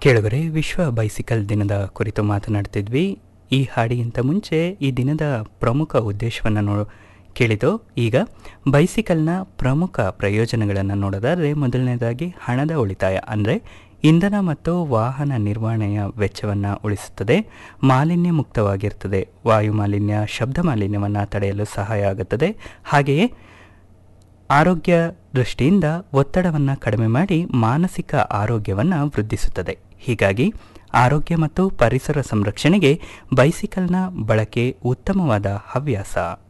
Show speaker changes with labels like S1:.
S1: ಕೇಳುಗರೆ ವಿಶ್ವ ಬೈಸಿಕಲ್ ದಿನದ ಕುರಿತು ಮಾತನಾಡ್ತಿದ್ವಿ ಈ ಹಾಡಿಗಿಂತ ಮುಂಚೆ ಈ ದಿನದ ಪ್ರಮುಖ ಉದ್ದೇಶವನ್ನು ನೋ ಕೇಳಿದ್ದು ಈಗ ಬೈಸಿಕಲ್ನ ಪ್ರಮುಖ ಪ್ರಯೋಜನಗಳನ್ನು ನೋಡೋದಾದರೆ ಮೊದಲನೇದಾಗಿ ಹಣದ ಉಳಿತಾಯ ಅಂದರೆ ಇಂಧನ ಮತ್ತು ವಾಹನ ನಿರ್ವಹಣೆಯ ವೆಚ್ಚವನ್ನು ಉಳಿಸುತ್ತದೆ ಮಾಲಿನ್ಯ ಮುಕ್ತವಾಗಿರ್ತದೆ ವಾಯು ಮಾಲಿನ್ಯ ಶಬ್ದ ಮಾಲಿನ್ಯವನ್ನು ತಡೆಯಲು ಸಹಾಯ ಆಗುತ್ತದೆ ಹಾಗೆಯೇ ಆರೋಗ್ಯ ದೃಷ್ಟಿಯಿಂದ ಒತ್ತಡವನ್ನು ಕಡಿಮೆ ಮಾಡಿ ಮಾನಸಿಕ ಆರೋಗ್ಯವನ್ನು ವೃದ್ಧಿಸುತ್ತದೆ ಹೀಗಾಗಿ ಆರೋಗ್ಯ ಮತ್ತು ಪರಿಸರ ಸಂರಕ್ಷಣೆಗೆ ಬೈಸಿಕಲ್ನ ಬಳಕೆ ಉತ್ತಮವಾದ ಹವ್ಯಾಸ